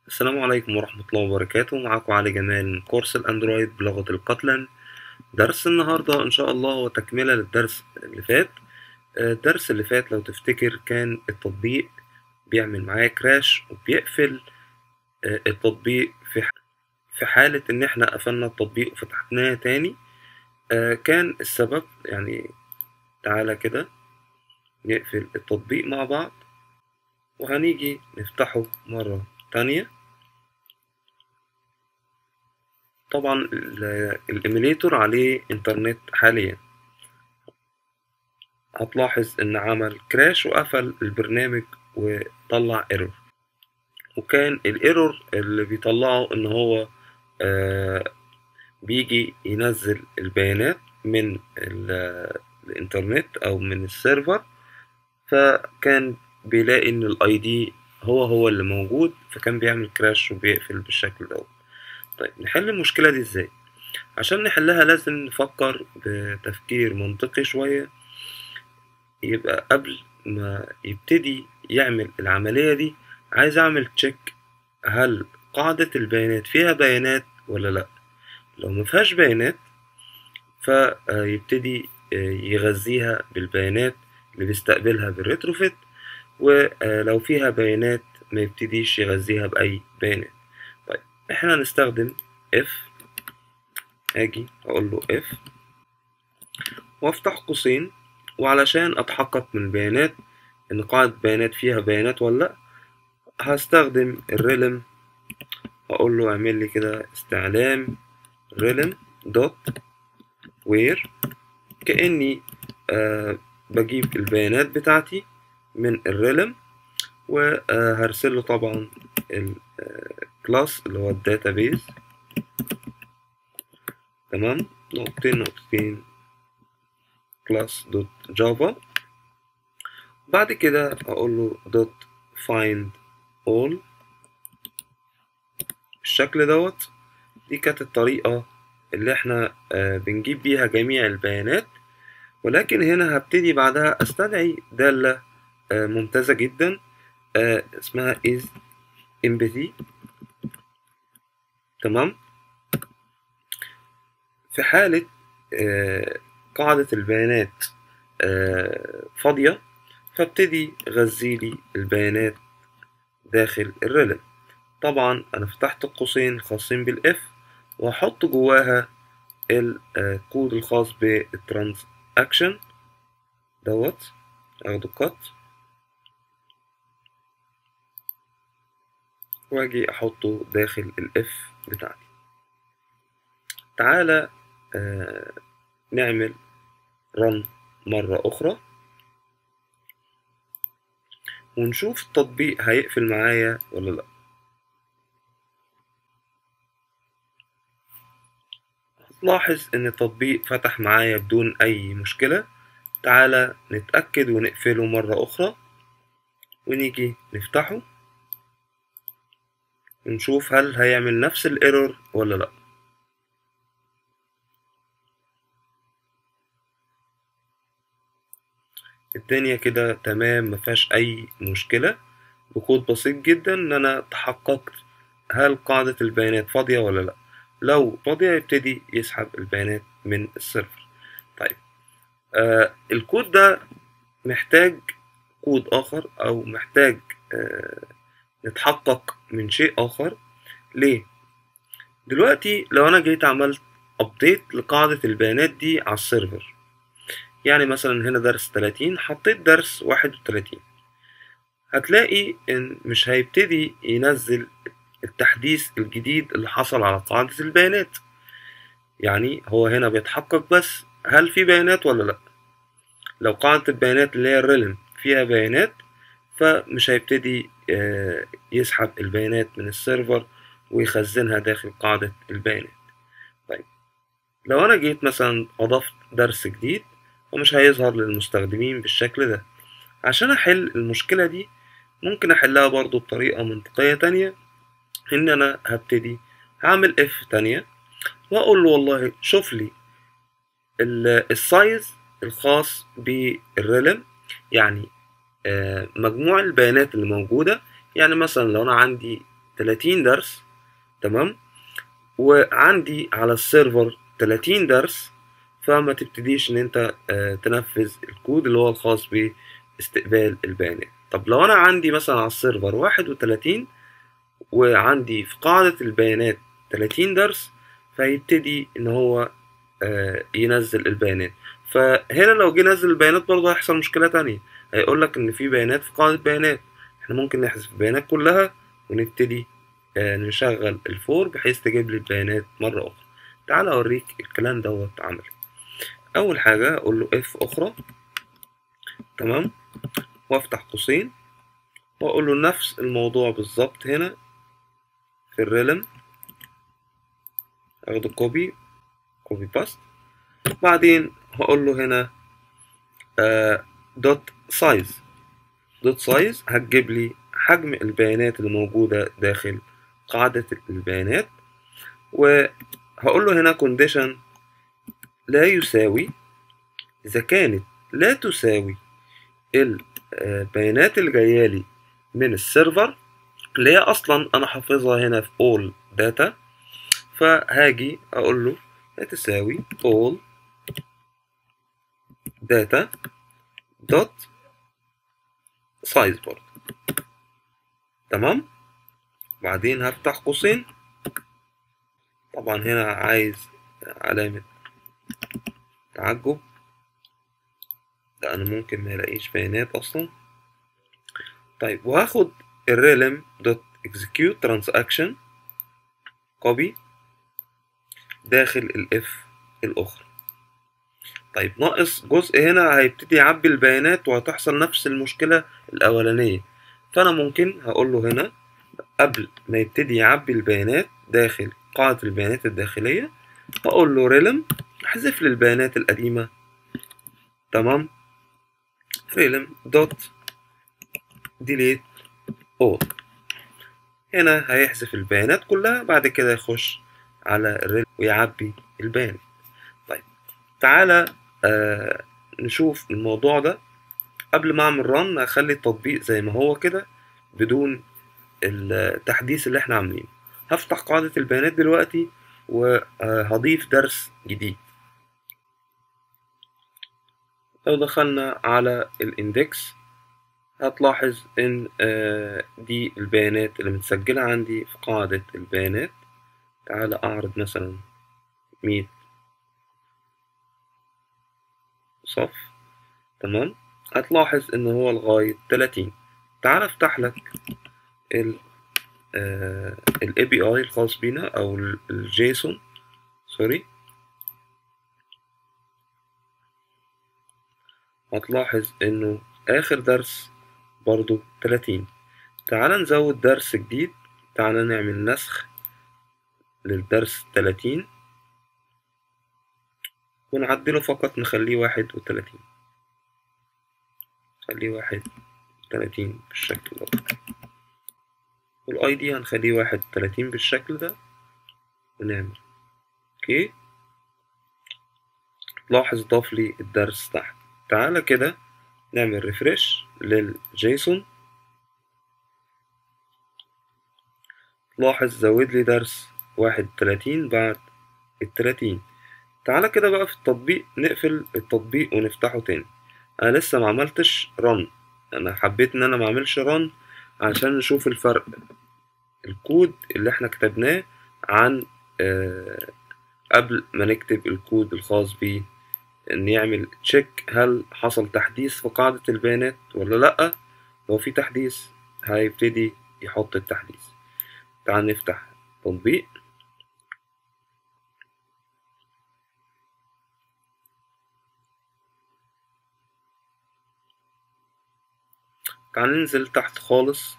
السلام عليكم ورحمة الله وبركاته معاكم علي جمال من كورس الأندرويد بلغة القتلن درس النهاردة إن شاء الله هو تكملة للدرس اللي فات آه، الدرس اللي فات لو تفتكر كان التطبيق بيعمل معايا كراش وبيقفل آه، التطبيق في ح- في حالة إن إحنا قفلنا التطبيق وفتحناه تاني آه، كان السبب يعني تعالى كده نقفل التطبيق مع بعض وهنيجي نفتحه مرة تانية طبعا ال- الايميليتور عليه انترنت حاليا هتلاحظ ان عمل كراش وقفل البرنامج وطلع ايرور وكان الايرور اللي بيطلعه ان هو آه بيجي ينزل البيانات من ال- الانترنت او من السيرفر فكان بيلاقي ان الاي دي هو هو اللي موجود فكان بيعمل كراش وبيقفل بالشكل ده طيب نحل المشكلة دي ازاي عشان نحلها لازم نفكر بتفكير منطقي شوية يبقى قبل ما يبتدي يعمل العملية دي عايز اعمل تشيك هل قاعدة البيانات فيها بيانات ولا لا لو مفيهاش بيانات فيبتدي يغذيها بالبيانات اللي بيستقبلها بالريتروفيت ولو فيها بيانات ما يبتديش يغذيها بأي بيانات طيب احنا هنستخدم if اجي اقول له if وافتح قوسين وعلشان اتحقق من البيانات ان قاعدة بيانات فيها بيانات ولا لا هستخدم الريلم واقول له اعمل لي كده استعلام ريلم دوت وير كأني آه بجيب البيانات بتاعتي من الريلم وهرسل له طبعا الكلاس اللي هو الداتابيز تمام نقطتين نقطتين كلاس دوت جافا بعد كده اقول له دوت find all بالشكل دوت دي كانت الطريقة اللي احنا آه، بنجيب بيها جميع البيانات ولكن هنا هبتدي بعدها استدعي دالة آه، ممتازة جدا آه، اسمها is empathy تمام في حالة آه، قاعدة البيانات آه، فاضية فابتدي غذيلي البيانات داخل الريلم طبعا انا فتحت القوسين الخاصين بالاف وهحط جواها الكود الخاص بالترانزاكشن دوت اخده كات واجي احطه داخل الاف بتاعتي تعالى آه نعمل رن مرة أخرى ونشوف التطبيق هيقفل معايا ولا لأ لاحظ إن التطبيق فتح معايا بدون أي مشكلة تعالى نتأكد ونقفله مرة أخرى ونيجي نفتحه ونشوف هل هيعمل نفس الايرور ولا لأ الدنيا كده تمام مفيهاش أي مشكلة بكود بسيط جدا إن أنا تحققت هل قاعدة البيانات فاضية ولا لأ لو فاضية يبتدي يسحب البيانات من السيرفر طيب آه الكود ده محتاج كود آخر أو محتاج آه نتحقق من شيء آخر ليه؟ دلوقتي لو أنا جيت عملت أبديت لقاعدة البيانات دي على السيرفر يعني مثلا هنا درس 30 حطيت درس 31 هتلاقي إن مش هيبتدي ينزل التحديث الجديد اللي حصل على قاعدة البيانات يعني هو هنا بيتحقق بس هل في بيانات ولا لأ لو قاعدة البيانات اللي هي الريلم فيها بيانات فمش هيبتدي آه، يسحب البيانات من السيرفر ويخزنها داخل قاعدة البيانات طيب لو أنا جيت مثلا أضفت درس جديد ومش هيظهر للمستخدمين بالشكل ده عشان أحل المشكلة دي ممكن أحلها برضو بطريقة منطقية تانية إن أنا هبتدي هعمل اف تانية وأقول له والله شوف لي ال- السايز الخاص بالريلم يعني آه، مجموع البيانات اللي موجودة يعني مثلا لو أنا عندي 30 درس تمام وعندي على السيرفر 30 درس فما تبتديش ان انت آه، تنفذ الكود اللي هو الخاص باستقبال البيانات طب لو انا عندي مثلا على السيرفر 31 وعندي في قاعدة البيانات 30 درس فهيبتدي ان هو آه، ينزل البيانات فهنا لو جه نزل البيانات برضه هيحصل مشكلة تانية هيقول لك ان في بيانات في قاعدة بيانات احنا ممكن نحذف البيانات كلها ونبتدي آه، نشغل الفور بحيث تجيب لي البيانات مرة أخرى تعال أوريك الكلام دوت عملي أول حاجة أقول له اف أخرى تمام وأفتح قوسين وأقول له نفس الموضوع بالظبط هنا في الريلم أخده كوبي كوبي باست بعدين هقول له هنا دوت سايز دوت سايز هتجيب لي حجم البيانات اللي موجودة داخل قاعدة البيانات وهقول له هنا condition لا يساوي إذا كانت لا تساوي البيانات اللي جاية لي من السيرفر اللي هي أصلا أنا حافظها هنا في all data فهاجي أقول له لا تساوي all data dot size برضه تمام بعدين هفتح قوسين طبعا هنا عايز علامة تعجب ده انا ممكن ما يلاقيش بيانات اصلا طيب وهاخد الريلم دوت execute transaction copy داخل الاف الاخرى طيب ناقص جزء هنا هيبتدي يعبي البيانات وهتحصل نفس المشكلة الأولانية فأنا ممكن هقول له هنا قبل ما يبتدي يعبي البيانات داخل قاعدة البيانات الداخلية هقول له ريلم احذف لي البيانات القديمة تمام ريلم دوت ديليت اول هنا هيحذف البيانات كلها بعد كده يخش على الريلم ويعبي البيانات طيب تعالى آه نشوف الموضوع ده قبل ما اعمل رن هخلي التطبيق زي ما هو كده بدون التحديث اللي احنا عاملينه هفتح قاعدة البيانات دلوقتي وهضيف درس جديد لو دخلنا على الاندكس هتلاحظ ان دي البيانات اللي متسجلة عندي في قاعدة البيانات تعال اعرض مثلا مية صف تمام هتلاحظ ان هو لغاية تلاتين تعال افتح لك ال الاي بي اي الخاص بينا او الجيسون سوري هتلاحظ انه اخر درس برضو تلاتين تعال نزود درس جديد تعال نعمل نسخ للدرس تلاتين ونعدله فقط نخليه واحد وتلاتين نخليه واحد وتلاتين بالشكل ده والاي دي هنخليه واحد وتلاتين بالشكل ده ونعمل اوكي لاحظ ضاف لي الدرس تحت تعالى كده نعمل ريفرش للجيسون لاحظ زود لي درس واحد وتلاتين بعد التلاتين تعالى كده بقى في التطبيق نقفل التطبيق ونفتحه تاني انا لسه ما عملتش رن انا حبيت ان انا ما اعملش رن عشان نشوف الفرق الكود اللي احنا كتبناه عن آه قبل ما نكتب الكود الخاص بيه ان يعمل تشيك هل حصل تحديث في قاعدة البيانات ولا لأ لو في تحديث هيبتدي يحط التحديث تعال نفتح تطبيق تعال ننزل تحت خالص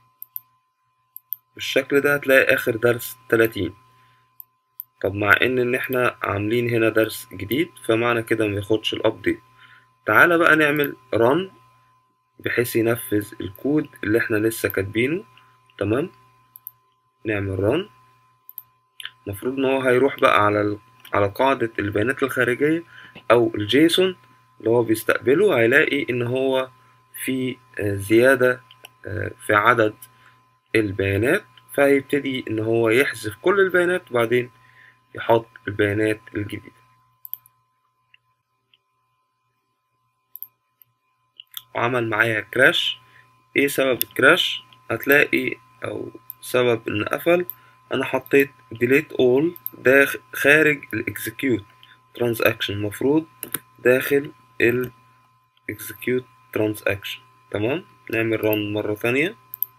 بالشكل ده هتلاقي آخر درس تلاتين طب مع ان ان احنا عاملين هنا درس جديد فمعنى كده مياخدش الابديت تعالى بقى نعمل رن بحيث ينفذ الكود اللي احنا لسه كاتبينه تمام نعمل رن المفروض ان هو هيروح بقى على ال... على قاعدة البيانات الخارجية او الجيسون اللي هو بيستقبله هيلاقي ان هو في زيادة في عدد البيانات فهيبتدي ان هو يحذف كل البيانات وبعدين يحط البيانات الجديدة وعمل معايا كراش ايه سبب الكراش هتلاقي او سبب ان قفل انا حطيت delete all داخل خارج الاكزكيوت transaction المفروض داخل ال execute transaction تمام نعمل run مرة ثانية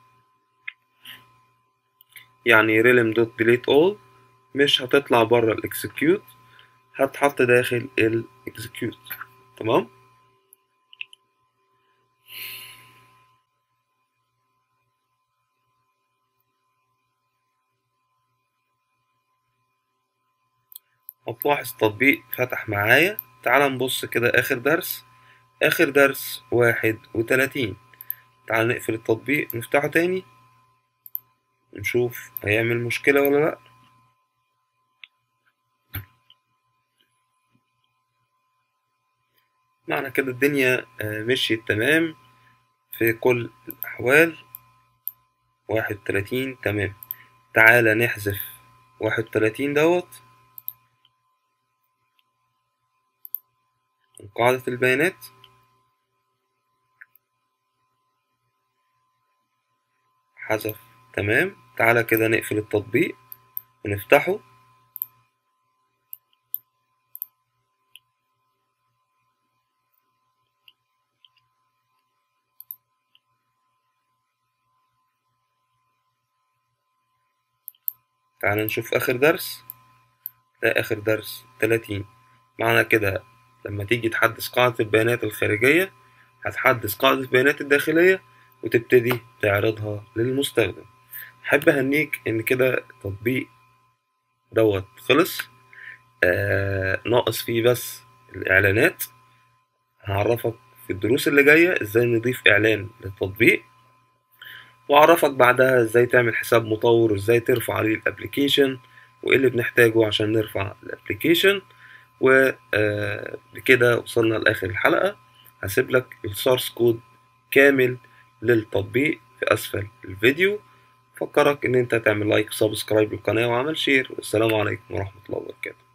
يعني realm dot delete all مش هتطلع بره الاكزكيوت هتحط داخل الاكزكيوت تمام هتلاحظ تطبيق فتح معايا تعال نبص كده آخر درس آخر درس واحد وتلاتين تعال نقفل التطبيق نفتحه تاني نشوف هيعمل مشكلة ولا لأ معنى كده الدنيا مشيت تمام في كل الأحوال واحد وتلاتين تمام تعالى نحذف واحد وتلاتين دوت من قاعدة البيانات حذف تمام تعالى كده نقفل التطبيق ونفتحه تعال نشوف آخر درس ده آخر درس تلاتين معنى كده لما تيجي تحدث قاعدة البيانات الخارجية هتحدث قاعدة البيانات الداخلية وتبتدي تعرضها للمستخدم حابب أهنيك إن كده التطبيق دوت خلص آه ناقص فيه بس الإعلانات هعرفك في الدروس اللي جاية إزاي نضيف إعلان للتطبيق وأعرفك بعدها إزاي تعمل حساب مطور وإزاي ترفع عليه الأبليكيشن وإيه اللي بنحتاجه عشان نرفع الأبليكيشن وبكده وصلنا لآخر الحلقة هسيب لك السورس كود كامل للتطبيق في أسفل الفيديو فكرك إن أنت تعمل لايك وسبسكرايب للقناة وعمل شير والسلام عليكم ورحمة الله وبركاته